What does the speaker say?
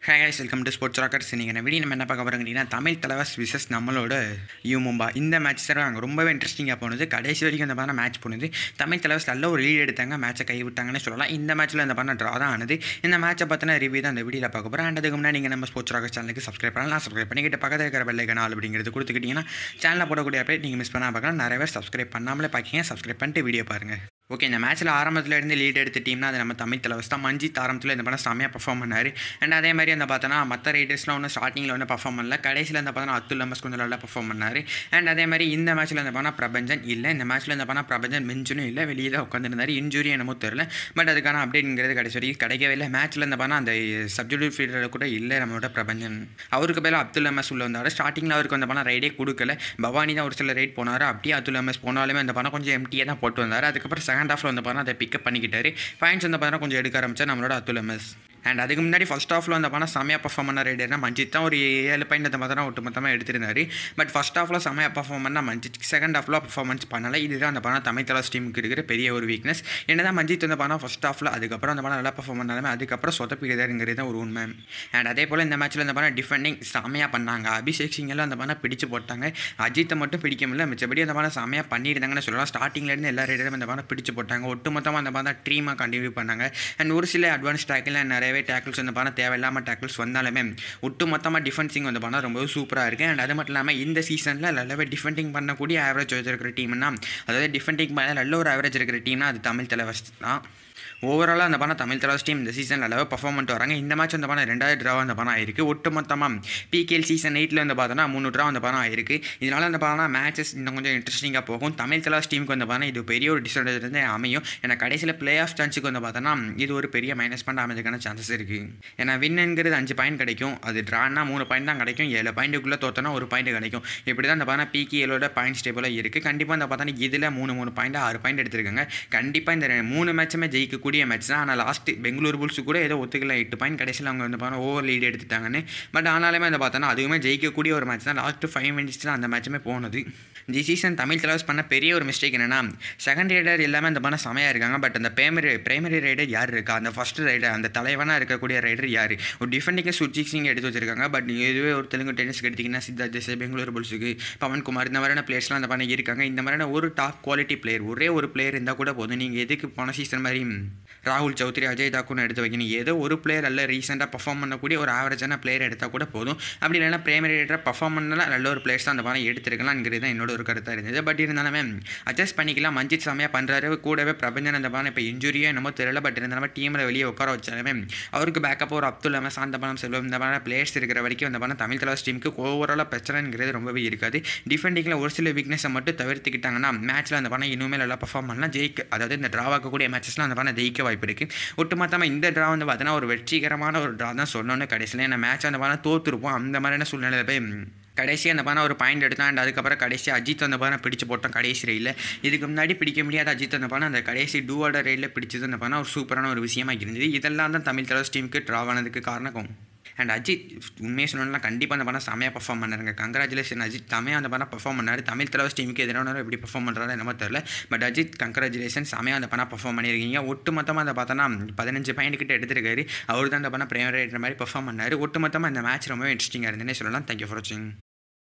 hey guys welcome to Sports Rockers நீங்கள் video நம்ம என்ன பார்க்க போகிறோம் அப்படின்னா தமிழ் தலைவஸ் விசஸ் நம்மளோட யூ மும்பா இந்த மேட்ச் சார் அங்கே ரொம்பவே இன்ட்ரெஸ்டிங்காக போனது கடைசி வரைக்கும் அந்த பண்ண மேட்ச் போனது தமிழ் தலைவஸ் நல்ல ஒரு லீட் எடுத்தாங்க மேட்சை கை விட்டாங்கன்னு சொல்லலாம் இந்த மேட்ச்சில் அந்த பண்ண ட்ரா தான் ஆனது இந்த மேட்சை பற்றின ரிவ்யூ தான் இந்த வீடியோவில் பார்க்க போகிறேன் அண்ட் அதுக்கு முன்னாடி நீங்கள் நம்ம ஸ்போர்ட்ஸ் ராக்கர்ஸ் சேனலுக்கு சப்ஸ்கிரைப் பண்ணலாம் சப்ஸ்கிரைப் பண்ணிக்கிட்டு பக்கத்தில் இருக்கிற பெல்லை கனால் அப்படிங்கிறது கொடுத்துக்கிட்டிங்கன்னா சேனலில் போடக்கூடிய அப்டேட் நீங்கள் மிஸ் பண்ணால் பார்க்கலாம் நிறைய பேர் சப்ஸ்கிரைப் பண்ணாமலே பார்க்கிங்க சப்ஸ்கிரைப் பண்ணிட்டு வீடியோ பாருங்கள் ஓகே இந்த மேட்ச்சில் ஆரம்பத்தில் இருந்து லீட் எடுத்த டீம்னா அது நம்ம தமிழ் தலைவஸ் தான் மஞ்சித் ஆரம்பத்தில் இந்த படம் செம்மையாக பர்ஃபார்ம் பண்ணார் அண்ட் அதே மாதிரி அந்த பார்த்தோன்னா மற்ற ரைடர்ஸ்லாம் ஒன்றும் ஸ்டார்டிங்கில் ஒன்றும் பர்ஃபார்ம் பண்ணல கடைசியில் இந்த பார்த்தோன்னா அத்துல் அம்மஸ் கொஞ்சம் நல்லா பர்ஃபார்ம் பண்ணார் அண்ட் அதே மாதிரி இந்த மேட்ச்சில் இந்த பண்ணால் பிரபஞ்சன் இல்லை இந்த மேட்ச்சில் இந்த பண்ணால் பிரபஞ்சன் மெஞ்சனும் இல்லை வெளியே தான் உட்காந்துருந்தார் இன்ஜுரி என்னமோ தெரில பட் அதுக்கான அப்டேட்ங்கிறது கடைசி வரைக்கும் கிடைக்கவே இல்லை மேட்ச்சில் இந்த பண்ணால் அந்த சப்ஜெக்டிவ் ஃபீல்டில் கூட இல்லை நம்மளோட பிரபஞ்சன் அவருக்கு பேர் அப்துல் அம்மஸ் உள்ள வந்தார் ஸ்டார்டிங்கில் அவருக்கு அந்த பணம் ரைடே கொடுக்கல பவானி தான் ஒரு சில ரைட் போனார் அப்படியே அப்துல் அம்மஸ் போனாலுமே அந்த பணம் கொஞ்சம் எம்டியாக தான் போட்டு வந்தார் அதுக்கப்புறம் செகண்ட் ஹாஃபில் வந்து பார்த்தா அதை பிக்கப் பண்ணிக்கிட்டாரு பாயிண்ட்ஸ் வந்து பார்த்தா கொஞ்சம் எடுக்க ஆரம்பிச்சா நம்மளோட அத்துல் எம்எஸ் அண்ட் அதுக்கு முன்னாடி ஃபஸ்ட் ஹாஃபில் வந்து பார்த்தா செமையாக பர்ஃபார்ம் பண்ண ரைடர்னா மஞ்சித் தான் ஒரு ஏழு பாயிண்ட் அந்த மாதிரி தான் ஒட்டு மொத்தமாக எடுத்திருந்தாரு பட் ஃபஸ்ட் ஹாஃபில் செமையாக பர்ஃபார்ம் பண்ணால் மஞ்சித் செகண்ட் ஹாஃபில் பர்ஃபார்மன்ஸ் பண்ணல இதுதான் அந்த பணம் தமிழ் தலாஸ் டீமுக்கு இருக்கிற பெரிய ஒரு வீக்னஸ் என்ன தான் மஞ்சித் வந்து பண்ணால் ஃபஸ்ட் ஹாஃபில் அதுக்கப்புறம் அந்த பணம் நல்லா பர்ஃபார்ம் பண்ணாலுமே அதுக்கப்புறம் சொதப்பிடுதாருங்கிறது தான் ஒரு உண்மை அண்ட் அதே போல் இந்த மேட்ச்சில் இந்த பணம் டிஃபெண்டிங் செமையாக பண்ணாங்க அபிஷேக் சிங் எல்லாம் அந்த பணம் பிடிச்சு போட்டாங்க அஜித்தை மட்டும் பிடிக்க முடியல மிச்சபடி அந்த பணம் செமையாக பண்ணியிருந்தாங்கன்னு சொல்லலாம் ஸ்டார்டிங்லேருந்து எல்லா ரைடரும் அந்த பணம் பிடிச்சு போட்டாங்க ஒட்டுமொத்தமாக அந்த பணம் ட்ரீமாக கண்டினியூ பண்ணாங்க அண்ட் ஒரு சில அட்வான்ஸ் டேக்கில் நிறையவே டேக்கிள்ஸ் அந்த பணம் தேவையில்லாமல் டேக்கிள்ஸ் வந்தாலுமே ஒட்டு மொத்தமாக டிஃபென்சிங் வந்து பண்ணால் ரொம்பவே சூப்பராக இருக்குது அண்ட் அது மட்டும் இல்லாமல் இந்த சீசனில் நல்லாவே டிஃபெண்டிங் பண்ணக்கூடிய ஆவரேஜ் வச்சிருக்கிற டீம்னா அதாவது டிஃபெண்டிங் பண்ண நல்ல ஒரு ஆவரேஜ் இருக்கிற டீம்னா அது தமிழ் தலைவஸ் தான் ஓவராலாக அந்த பணம் தமிழ் தலைவஸ் டீம் இந்த சீசன் நல்லாவே பர்ஃபார்ம் பண்ணிட்டு வராங்க இந்த மேட்ச் அந்த பணம் ரெண்டாயிரம் ட்ரா அந்த பணம் ஆயிருக்கு ஒட்டு மொத்தமாக பிகேஎல் சீசன் எயிட்டில் வந்து பார்த்தோன்னா மூணு ட்ரா அந்த பணம் ஆயிருக்கு இதனால் அந்த பணம் மேட்சஸ் இன்னும் கொஞ்சம் இன்ட்ரெஸ்டிங்காக போகும் தமிழ் தலைவஸ் டீமுக்கு வந்து பார்த்தா இது பெரிய ஒரு டிஸ்அட்வான்டேஜ் வந்து அமையும் ஏன்னா கடைசியில் பிளே ஆஃப் சான்ஸுக்கு வந்து பார்த்தோன்னா இது ஒரு பெரிய மைனஸ் பண்ண அமைஞ்சதுக்கான சான்சஸ் இருக்குது ஏன்னா வின்னுங்கிறது அஞ்சு பாயிண்ட் கிடைக்கும் அது ட்ரானா மூணு பாயிண்ட் தான் கிடைக்கும் ஏழு பாயிண்ட்டுக்குள்ளே தோத்தனா ஒரு பாயிண்ட் கிடைக்கும் இப்படி தான் அந்த பார்த்தா பிகேஎலோட பாயிண்ட் ஸ்டேபிளாக இருக்குது கண்டிப்பாக அந்த பார்த்தா இதில் மூணு மூணு பாயிண்ட் ஆறு பாயிண்ட் எடுத்திருக்காங்க கண்டிப்பாக இந்த மூணு மேட்சுமே ஜெயிக்கக்கூடிய மேட்ச் தான் ஆனால் லாஸ்ட்டு பெங்களூர் புல்ஸ் கூட ஏதோ ஒத்துக்கல எட்டு பாயிண்ட் கடைசியில் அவங்க வந்து பார்த்தா ஓவர் லீட் எடுத்துட்டாங்கன்னு பட் ஆனாலுமே அந்த பார்த்தோன்னா அதுவுமே ஜெயிக்கக்கூடிய ஒரு மேட்ச் தான் லாஸ்ட்டு ஃபைவ் மினிட்ஸில் அந்த மேட்சுமே போனது தி சீசன் தமிழ் தலைவஸ் பண்ண பெரிய ஒரு மிஸ்டேக் என்னென்னா செகண்ட் ரைடர் எல்லாமே அந்த பண்ண செமையாக இருக்காங்க பட் அந்த பிரைமரி பிரைமரி ரைடர் யார் இருக்கா அந்த ஃபஸ்ட் ரைடர் அந்த தலைவனாக இருக்கக்கூடிய ரைடர் யார் ஒரு டிஃபெண்டிங்கை சுர்ஜித் சிங் எடுத்து வச்சிருக்காங்க பட் இதுவே ஒரு தெலுங்கு டென்னிஸ்க்கு எடுத்திங்கன்னா சித்தார்த் தேசாய் பெங்களூர் புல்ஸுக்கு பவன்குமார் இந்த மாதிரியான பிளேயர்ஸ்லாம் அந்த பண்ண இருக்காங்க இந்த மாதிரியான ஒரு டாப் குவாலிட்டி பிளேயர் ஒரே ஒரு பிளேயர் இருந்தால் கூட போதும் நீங்கள் எதுக்கு போன சீசன் மாதிரி ராகுல் சௌத்ரி அஜய் தாக்கூர்னு எடுத்து வைக்கணும் ஏதோ ஒரு பிளேயர் நல்ல ரீசெண்டாக பர்ஃபார்ம் பண்ணக்கூடிய ஒரு ஆவரேஜான பிளேயர் எடுத்தால் கூட போதும் அப்படி இல்லைனா பிரைமரி ரேட்டராக பர்ஃபார்ம் பண்ணலாம் நல்ல ஒரு பிளேயர்ஸ் தான் அந்த படம் எடுத்துருக்கலாம்ங்கிறது தான் என்னோட ஒரு கருத்தாக இருந்தது பட் இருந்தாலுமே அட்ஜஸ்ட் பண்ணிக்கலாம் மஞ்சித் செம்மையாக பண்ணுறாரு கூடவே பிரபஞ்சன் அந்த படம் இப்போ இன்ஜுரியாக என்னமோ தெரியல பட் இருந்தாலுமே டீமில் வெளியே உட்கார வச்சாலுமே அவருக்கு பேக்கப் ஒரு அப்துல் அமஸ் அந்த பணம் செல்வம் இந்த மாதிரி பிளேயர்ஸ் இருக்கிற வரைக்கும் அந்த படம் தமிழ் தலைவர் டீமுக்கு ஓவராலாக பிரச்சனைங்கிறது ரொம்பவே இருக்காது டிஃபெண்டிங்கில் ஒரு சில வீக்னஸை மட்டும் தவிர்த்துக்கிட்டாங்கன்னா மேட்ச்சில் அந்த படம் இன்னுமே நல்லா பர்ஃபார்ம் பண்ணலாம் ஜெயிக்க அதாவது இந்த ட்ராவாக்கக்கூடிய மேட்சஸ்லாம் அந்த படம் ஜெயிக்க வாய்ப்பு இருக்குது ஒட்டுமொத்தமாக இந்த ட்ரா வந்து பார்த்தீங்கன்னா ஒரு வெற்றிகரமான ஒரு ட்ரா தான் சொல்லணும்னு கடைசியில் என்ன மேட்ச் அந்த படம் தோற்றுருப்போம் அந்த மாதிரியான சூழ்நிலையில் போய் கடைசி அந்த பானை ஒரு பாயிண்ட் எடுத்தான் அண்ட் அதுக்கப்புறம் கடைசி அஜித் அந்த பானை பிடிச்சு போட்டோம் கடைசி ரயிலில் இதுக்கு முன்னாடி பிடிக்க முடியாத அஜித் அந்த பானை அந்த கடைசி டூவோட ரயிலில் பிடிச்சது அந்த பானை ஒரு சூப்பரான ஒரு விஷயமா இருந்தது இதெல்லாம் தான் தமிழ் தலைவர் டீமுக்கு ட்ராவ் ஆனதுக்கு காரணம் அண்ட் அஜித் உண்மையை சொன்னோம்னா கண்டிப்பாக அந்த படம் செமையாக பர்ஃபார்ம் பண்ணாருங்க கங்க்ராச்சுலேஷன் அஜித் செமையாக அந்த படம் பர்ஃபார்ம் பண்ணார் தமிழ் தலைவர் டீமுக்கு எதிரான எப்படி பர்ஃபார்ம் பண்ணுறாரு என்னமோ தெரில பட் அஜித் கங்க்ராச்சுலேஷன் செமையாக அந்த படம் பர்ஃபார்ம் பண்ணியிருக்கீங்க ஒட்டு மொத்தமாக அந்த பார்த்தோன்னா பதினஞ்சு பாயிண்ட் கிட்ட எடுத்திருக்காரு அவர் தான் அந்த படம் பிரேமரேட்டர் மாதிரி பர்ஃபார்ம் பண்ணார் ஒட்டு மொத்தமாக இந்த மேட்ச் ரொம்பவே இன்ட்ரெஸ்டிங்காக இருந்தேன்னு சொல்லலாம் தேங்க்யூ ஃபார் வாட்சிங்